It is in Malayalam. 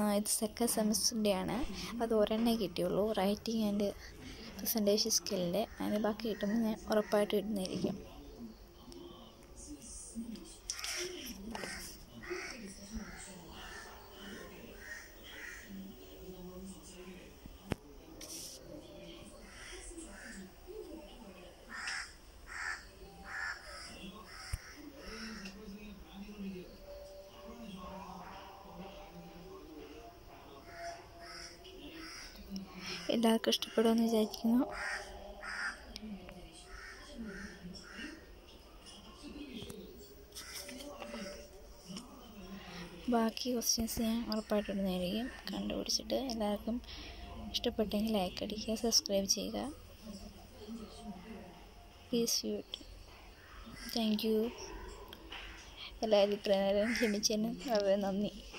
ഇത് സെക്കൻഡ് സെമസ്റ്ററിൻ്റെ ആണ് അത് ഒരെണ്ണേ കിട്ടിയുള്ളൂ റൈറ്റിംഗ് ആൻഡ് പ്രസൻറ്റേഷൻ സ്കില്ലിൻ്റെ അതിന് ബാക്കി കിട്ടുമ്പോൾ ഞാൻ ഉറപ്പായിട്ടും ഇടുന്നതായിരിക്കും എല്ലാവർക്കും ഇഷ്ടപ്പെടുമെന്ന് വിചാരിക്കുന്നു ബാക്കി ക്വസ്റ്റ്യൻസ് ഞാൻ ഉറപ്പായിട്ടും ഇടുന്നതായിരിക്കും കണ്ടുപിടിച്ചിട്ട് എല്ലാവർക്കും ഇഷ്ടപ്പെട്ടെങ്കിൽ ലൈക്ക് അടിക്കുക സബ്സ്ക്രൈബ് ചെയ്യുക പ്ലീസ് വ്യൂട്ട് താങ്ക് യു എല്ലാവരും ഇത്രയും നേരം ക്ഷമിച്ചതിന് വളരെ നന്ദി